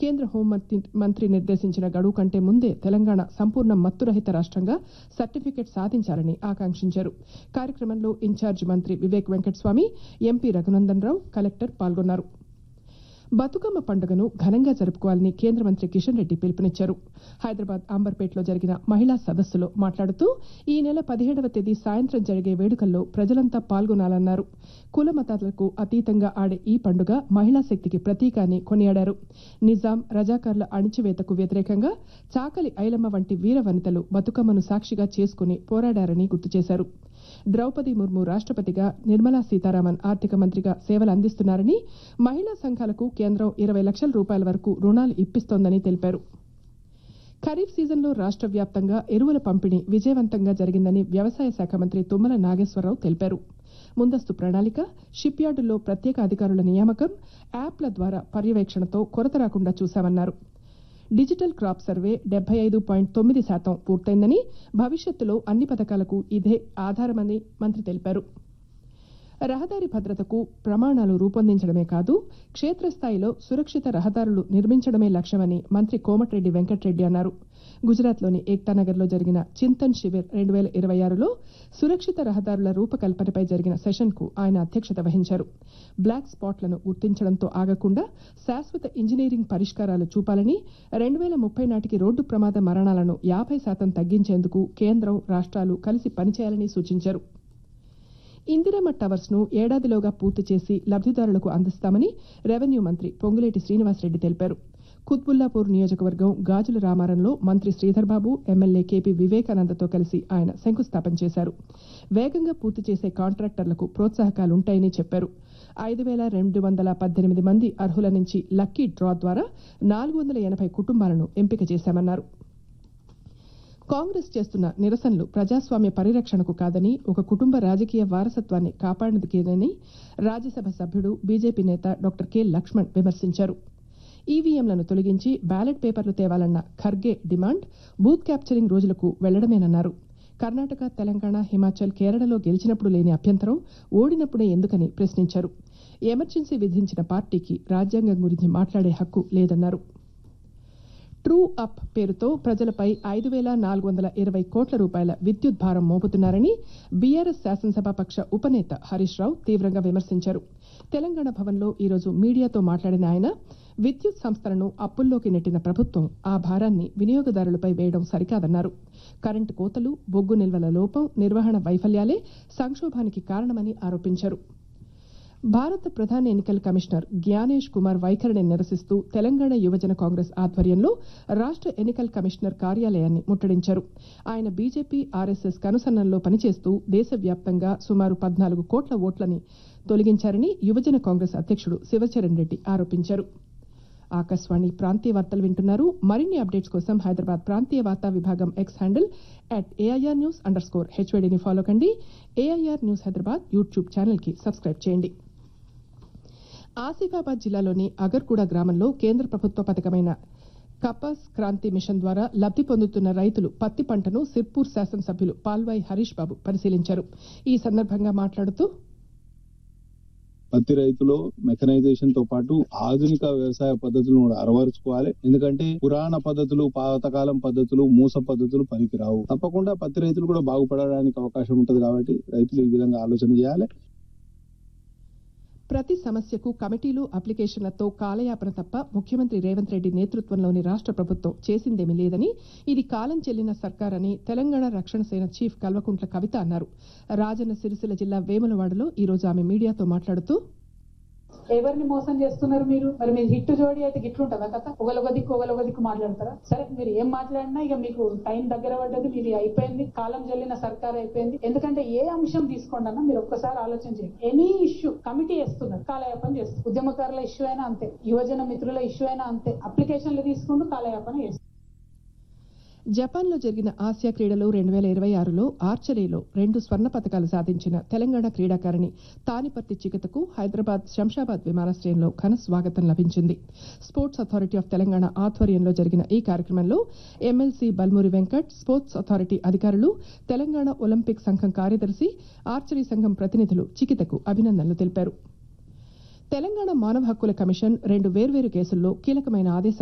కేంద్ర హోంమంత్రి మంత్రి నిర్దేశించిన గడువు కంటే ముందే తెలంగాణ సంపూర్ణ మత్తురహిత రాష్ట్రంగా సర్టిఫికెట్ సాధించాలని ఆకాంక్షించారు కార్యక్రమంలో ఇన్ఛార్జి మంత్రి వివేక్ వెంకటస్వామి ఎంపీ రఘునందన్ రావు కలెక్టర్ పాల్గొన్నారు బతుకమ్మ పండుగను ఘనంగా జరుపుకోవాలని కేంద్ర మంత్రి కిషన్ రెడ్డి పిలుపునిచ్చారు హైదరాబాద్ అంబర్పేటలో జరిగిన మహిళా సదస్సులో మాట్లాడుతూ ఈ నెల పదిహేడవ తేదీ సాయంత్రం జరిగే వేడుకల్లో ప్రజలంతా పాల్గొనాలన్నారు కుల మతాలకు అతీతంగా ఆడే ఈ పండుగ మహిళా శక్తికి ప్రతీక అని కొనియాడారు నిజాం రజాకార్ల అణిచివేతకు వ్యతిరేకంగా చాకలి ఐలమ్మ వంటి వీర వనితలు బతుకమ్మను సాక్షిగా చేసుకుని పోరాడారని గుర్తు చేశారు ద్రౌపది ముర్ము రాష్ట్రపతిగా నిర్మలా సీతారామన్ ఆర్థిక మంత్రిగా సేవలు అందిస్తున్నారని మహిళా సంఘాలకు కేంద్రం ఇరవై లక్షల రూపాయల వరకు రుణాలు ఇప్పిస్తోందని తెలిపారు ఖరీఫ్ సీజన్లో రాష్ట్ర వ్యాప్తంగా ఎరువుల పంపిణీ విజయవంతంగా జరిగిందని వ్యవసాయ శాఖ మంత్రి తుమ్మల నాగేశ్వరరావు తెలిపారు ముందస్తు ప్రణాళిక షిప్ యార్డుల్లో ప్రత్యేక అధికారుల నియామకం యాప్ల ద్వారా పర్యవేక్షణతో కొరత రాకుండా చూశామన్నారు డిజిటల్ క్రాప్ సర్వే డెబ్బై ఐదు పాయింట్ తొమ్మిది శాతం పూర్తయిందని భవిష్యత్తులో అన్ని పథకాలకు ఇదే ఆధారమని మంత్రి తెలిపారు రహదారి భద్రతకు ప్రమాణాలు రూపొందించడమే కాదు క్షేత్రస్థాయిలో సురక్షిత రహదారులు నిర్మించడమే లక్ష్యమని మంత్రి కోమటిరెడ్డి వెంకటరెడ్డి అన్నారు గుజరాత్లోని ఏక్తానగర్లో జరిగిన చింతన్ శిబిర్ రెండు వేల ఇరవై ఆరులో సురక్షిత రహదారుల రూపకల్పనపై జరిగిన సెషన్కు ఆయన అధ్యక్షత వహించారు బ్లాక్ స్పాట్లను గుర్తించడంతో ఆగకుండా శాశ్వత ఇంజనీరింగ్ పరిష్కారాలు చూపాలని రెండు వేల ముప్పై నాటికి రోడ్డు ప్రమాద మరణాలను యాభై శాతం తగ్గించేందుకు కేంద్రం రాష్ట్రాలు కలిసి పనిచేయాలని సూచించారు ఇందిరమ్మ టవర్స్ ను ఏడాదిలోగా పూర్తి చేసి లబ్దిదారులకు అందిస్తామని రెవెన్యూ మంత్రి పొంగులేటి శ్రీనివాసరెడ్డి తెలిపారు కుత్బుల్లాపూర్ నియోజకవర్గం గాజుల రామారంలో మంత్రి శ్రీధర్ బాబు ఎమ్మెల్యే కేపీ వివేకానందతో కలిసి ఆయన శంకుస్థాపన చేశారు వేగంగా పూర్తి చేసే కాంట్రాక్టర్లకు ప్రోత్సాహకాలుంటాయని చెప్పారు ఐదు వేల రెండు వందల పద్దెనిమిది మంది అర్హుల నుంచి లక్కీ డ్రా ద్వారా నాలుగు వందల ఎనభై కుటుంబాలను ఎంపిక చేశామన్నారు కాంగ్రెస్ చేస్తున్న నిరసనలు ప్రజాస్వామ్య పరిరక్షణకు కాదని ఒక కుటుంబ రాజకీయ వారసత్వాన్ని కాపాడేందుకేనని రాజ్యసభ సభ్యుడు బీజేపీ నేత డాక్టర్ కె లక్ష్మణ్ విమర్శించారు ఈవీఎంలను తొలగించి బ్యాలెట్ పేపర్లు తేవాలన్న ఖర్గే డిమాండ్ బూత్ క్యాప్చరింగ్ రోజులకు వెళ్లడమేనన్నారు కర్ణాటక తెలంగాణ హిమాచల్ కేరళలో గెలిచినప్పుడు లేని అభ్యంతరం ఓడినప్పుడే ఎందుకని ప్రశ్నించారు ఎమర్జెన్సీ విధించిన పార్టీకి రాజ్యాంగం గురించి మాట్లాడే హక్కు లేదన్నారు ట్రూ అప్ పేరుతో ప్రజలపై ఐదు వేల నాలుగు వందల ఇరవై కోట్ల రూపాయల విద్యుత్ భారం మోపుతున్నారని బీఆర్ఎస్ శాసనసభాపక్ష ఉపనేత హరీష్ రావు తీవ్రంగా విమర్శించారు తెలంగాణ భవన్లో ఈరోజు మీడియాతో మాట్లాడిన ఆయన విద్యుత్ సంస్థలను అప్పుల్లోకి నెట్టిన ప్రభుత్వం ఆ భారాన్ని వినియోగదారులపై వేయడం సరికాదన్నారు కరెంటు కోతలు బొగ్గు నిల్వల లోపం నిర్వహణ వైఫల్యాలే సంక్షోభానికి కారణమని ఆరోపించారు భారత ప్రధాన ఎన్నికల కమిషనర్ జ్ఞానేష్ కుమార్ వైఖరిని నిరసిస్తూ తెలంగాణ యువజన కాంగ్రెస్ ఆధ్వర్యంలో రాష్ట్ర ఎన్నికల కమిషనర్ కార్యాలయాన్ని ముట్టడించారు ఆయన బీజేపీ ఆర్ఎస్ఎస్ కనుసన్నల్లో పనిచేస్తూ దేశవ్యాప్తంగా సుమారు పద్నాలుగు కోట్ల ఓట్లని తొలగించారని యువజన కాంగ్రెస్ అధ్యక్షుడు శివచరణ్ రెడ్డి ఆరోపించారు ఆకాశవాణి ప్రాంతీయ వార్తలు వింటున్నారు మరిన్ని అప్డేట్స్ కోసం హైదరాబాద్ ప్రాంతీయ వార్తా విభాగం X handle at AIR news underscore హెచ్వైడీని ఫాలో కండి AIR news Hyderabad YouTube channel కి సబ్స్క్రైబ్ చేయండి ఆసిఫాబాద్ జిల్లాలోని అగర్గూడ గ్రామంలో కేంద్ర ప్రభుత్వ పథకమైన కపాస్ క్రాంతి మిషన్ ద్వారా లబ్ది పొందుతున్న రైతులు పత్తి పంటను సిర్పూర్ శాసనసభ్యులు పాల్వాయి హరీష్ బాబు పరిశీలించారు ఈ సందర్భంగా మాట్లాడుతూ పత్తి రైతులు మెకనైజేషన్ తో పాటు ఆధునిక వ్యవసాయ పద్ధతులను కూడా అలవరుచుకోవాలి ఎందుకంటే పురాణ పద్ధతులు పాతకాలం పద్ధతులు మూస పద్ధతులు పనికిరావు తప్పకుండా పత్తి రైతులు కూడా బాగుపడడానికి అవకాశం ఉంటుంది కాబట్టి రైతులు ఈ విధంగా ఆలోచన చేయాలి ప్రతి సమస్యకు కమిటీలు అప్లికేషన్లతో కాలయాపన తప్ప ముఖ్యమంత్రి రేవంత్ రెడ్డి నేతృత్వంలోని రాష్ట్ర ప్రభుత్వం చేసిందేమీ లేదని ఇది కాలం చెల్లిన సర్కారని తెలంగాణ రక్షణ సేన చీఫ్ కల్వకుంట్ల కవిత అన్నారు రాజన్న సిరిసిల్ల జిల్లా వేములవాడలో ఈ రోజు ఆమె మీడియాతో మాట్లాడుతూ ఎవరిని మోసం చేస్తున్నారు మీరు మరి మీరు హిట్ జోడి అయితే గిట్లుంటుందా కథ ఒకలొక దిక్కు ఒకలొక దిక్కు మాట్లాడతారా సరే మీరు ఏం మాట్లాడినా ఇక మీకు టైం దగ్గర పడ్డది మీది అయిపోయింది కాలం చెల్లిన సర్కార్ అయిపోయింది ఎందుకంటే ఏ అంశం తీసుకోండి అన్న మీరు ఒక్కసారి ఆలోచన చేయండి ఎనీ ఇష్యూ కమిటీ వేస్తున్నారు కాలయాపన చేస్తారు ఉద్యమకారుల ఇష్యూ అయినా అంతే యువజన మిత్రుల ఇష్యూ అయినా అంతే అప్లికేషన్లు తీసుకుంటూ కాలయాపన చేస్తారు జపాన్లో జరిగిన ఆసియా క్రీడలు రెండు వేల ఇరవై ఆరులో ఆర్చరీలో రెండు స్వర్ణ పతకాలు సాధించిన తెలంగాణ క్రీడాకారిణి తానిపర్తి చికితకు హైదరాబాద్ శంషాబాద్ విమానాశ్రయంలో ఘన స్వాగతం లభించింది స్పోర్ట్స్ అథారిటీ ఆఫ్ తెలంగాణ ఆధ్వర్యంలో జరిగిన ఈ కార్యక్రమంలో MLC Balmuri Venkat sports authority అధికారులు తెలంగాణ ఒలింపిక్ సంఘం కార్యదర్శి ఆర్చరీ సంఘం ప్రతినిధులు చికితకు అభినందనలు తెలిపారు తెలంగాణ మానవ హక్కుల కమిషన్ రెండు వేర్వేరు కేసుల్లో కీలకమైన ఆదేశాలు